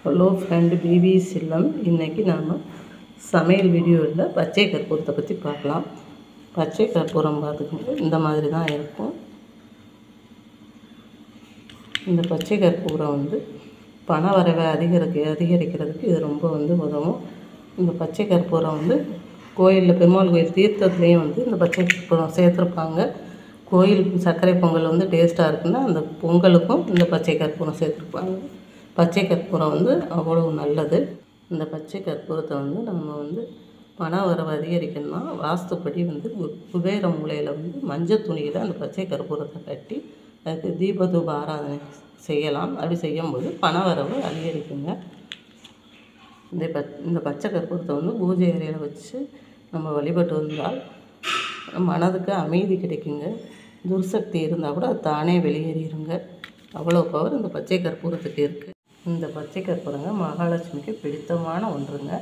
hello friend BP செல்லம் இன்றைக்கி நாம் சமையல் வீடியோவில் பச்சை கற்பூரத்தை பற்றி பார்க்கலாம் பச்சை கற்பூரம் பார்த்துக்கோங்க இந்த மாதிரி தான் இருக்கும் இந்த பச்சை கற்பூரம் வந்து பண வரவை அதிகரிக்க அதிகரிக்கிறதுக்கு இது ரொம்ப வந்து உதவும் இந்த பச்சை கற்பூரம் வந்து கோயிலில் பெருமாள் கோயில் தீர்த்தத்துலேயும் வந்து இந்த பச்சை கற்பூரம் சேர்த்துருப்பாங்க கோயில் சர்க்கரை பொங்கல் வந்து டேஸ்ட்டாக இருக்குன்னா அந்த பொங்கலுக்கும் இந்த பச்சை கற்பூரம் சேர்த்துருப்பாங்க பச்சை கற்பூரம் வந்து அவ்வளோ நல்லது இந்த பச்சை கற்பூரத்தை வந்து நம்ம வந்து பண வரவு அதிகரிக்கணும்னா வாஸ்துப்படி வந்து கு- குபேர மூலையில் வந்து மஞ்சள் துணியில் அந்த பச்சை கற்பூரத்தை கட்டி அதுக்கு தீபதூப ஆராதனை செய்யலாம் அப்படி செய்யும்போது பண வரவு அதிகரிக்குங்க இந்த பச் இந்த பச்சை கற்பூரத்தை வந்து பூஜை அறையில் வச்சு நம்ம வழிபட்டு வந்தால் மனதுக்கு அமைதி கிடைக்குங்க துர்சக்தி இருந்தால் கூட அது தானே வெளியேறிடுங்க அவ்வளோ பவர் இந்த பச்சை கற்பூரத்துக்கு இருக்குது இந்த பச்சை கற்பூரங்க மகாலட்சுமிக்கு பிடித்தமான ஒன்றுங்க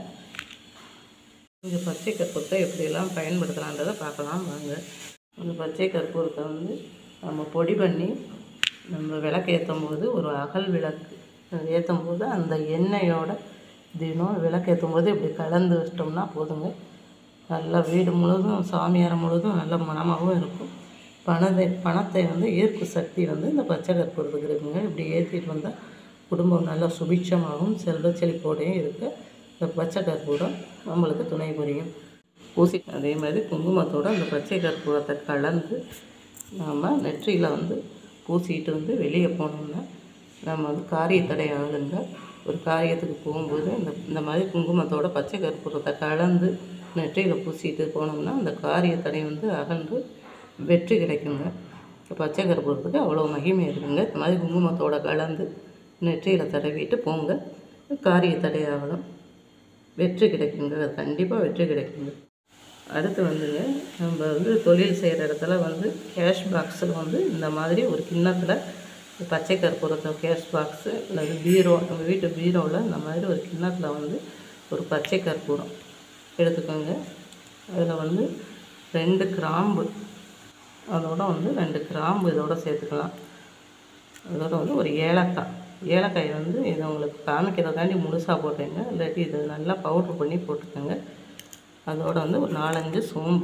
இந்த பச்சை கற்பூரத்தை எப்படியெல்லாம் பயன்படுத்தலான்றதை பார்க்கலாம் வாங்க இந்த பச்சை கற்பூரத்தை வந்து நம்ம பொடி பண்ணி நம்ம விளக்கு ஏற்றும் போது ஒரு அகல் விளக்கு ஏற்றும் போது அந்த எண்ணெயோட தினம் விளக்கு ஏற்றும் போது இப்படி கலந்து வச்சிட்டோம்னா போதுங்க நல்லா வீடு முழுவதும் சாமியார் முழுவதும் நல்ல மனமாகவும் இருக்கும் பணத்தை பணத்தை வந்து ஈர்ப்பு சக்தி வந்து இந்த பச்சை கற்பூரத்துக்கு இருக்குங்க இப்படி ஏற்றிட்டு வந்தால் குடும்பம் நல்லா சுபிட்சமாகவும் செல்வ செழிப்போடையும் இருக்க இந்த பச்சை கற்பூரம் நம்மளுக்கு துணை புரியும் பூசி அதே மாதிரி குங்குமத்தோட அந்த பச்சை கற்பூரத்தை கலந்து நாம் நெற்றியில் வந்து பூசிட்டு வந்து வெளியே போனோம்னா நம்ம வந்து காரிய தடை ஆகுதுங்க ஒரு காரியத்துக்கு போகும்போது இந்த இந்த மாதிரி குங்குமத்தோட பச்சை கற்பூரத்தை கலந்து நெற்றியில் பூசிட்டு போனோம்னா அந்த காரிய தடை வந்து அகன்று வெற்றி கிடைக்குங்க இப்போ பச்சை கற்பூரத்துக்கு அவ்வளோ மகிமை இருக்குங்க இந்த மாதிரி குங்குமத்தோட கலந்து நெற்றியில் தடவிட்டு போங்க காரிய தடை ஆகணும் வெற்றி கிடைக்குங்க அது கண்டிப்பாக வெற்றி கிடைக்குங்க அடுத்து வந்துங்க நம்ம வந்து தொழில் செய்கிற இடத்துல வந்து கேஷ் பாக்ஸில் வந்து இந்த மாதிரி ஒரு கிண்ணத்தில் பச்சை கற்பூரத்தை கேஷ் பாக்ஸு அல்லது பீரோ நம்ம வீட்டு பீரோவில் இந்த மாதிரி ஒரு கிண்ணத்தில் வந்து ஒரு பச்சை கற்பூரம் எடுத்துக்கோங்க அதில் வந்து ரெண்டு கிராம்பு அதோட வந்து ரெண்டு கிராம்பு இதோட சேர்த்துக்கலாம் அதோட வந்து ஒரு ஏலக்காய் ஏலக்காய் வந்து இதை உங்களுக்கு காமிக்கிறதாண்டி முழுசாக போட்டேங்க இல்லாட்டி இதை நல்லா பவுட்ரு பண்ணி போட்டுக்கோங்க அதோட வந்து ஒரு நாலஞ்சு சோம்பு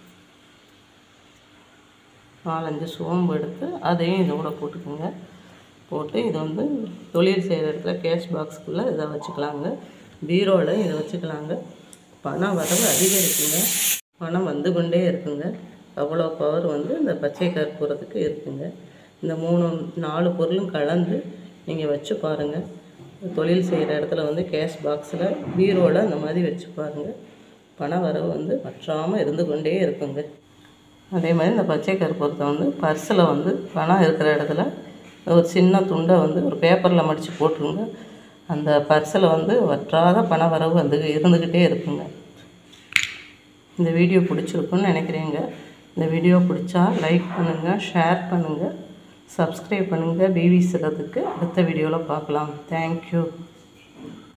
நாலஞ்சு சோம்பு எடுத்து அதையும் இதோட போட்டுக்கோங்க போட்டு இதை வந்து தொழில் செய்கிற இடத்துல கேஷ் பாக்ஸ்க்குள்ளே இதை வச்சுக்கலாங்க பீரோவில் இதை வச்சுக்கலாங்க பணம் வரவு அதிகரிக்குங்க பணம் வந்து கொண்டே இருக்குங்க அவ்வளோ பவர் வந்து இந்த பச்சை கற்பூரத்துக்கு இருக்குங்க இந்த மூணு நாலு பொருளும் கலந்து நீங்கள் வச்சு பாருங்கள் தொழில் செய்கிற இடத்துல வந்து கேஷ் பாக்ஸில் பீரோவில் அந்த மாதிரி வச்சு பாருங்கள் பண வரவு வந்து வற்றாமல் இருந்து கொண்டே இருக்குங்க அதே மாதிரி இந்த பச்சை கற்பூரத்தை வந்து பர்ஸில் வந்து பணம் இருக்கிற இடத்துல ஒரு சின்ன துண்டை வந்து ஒரு பேப்பரில் மடித்து போட்டுருங்க அந்த பர்ஸில் வந்து வற்றாத பண வரவு வந்து இருந்துக்கிட்டே இருக்குங்க இந்த வீடியோ பிடிச்சிருக்குன்னு நினைக்கிறேங்க இந்த வீடியோ பிடிச்சா லைக் பண்ணுங்கள் ஷேர் பண்ணுங்கள் சப்ஸ்கிரைப் பண்ணுங்கள் பிவி சிலத்துக்கு அடுத்த வீடியோவில் பார்க்கலாம் தேங்க்யூ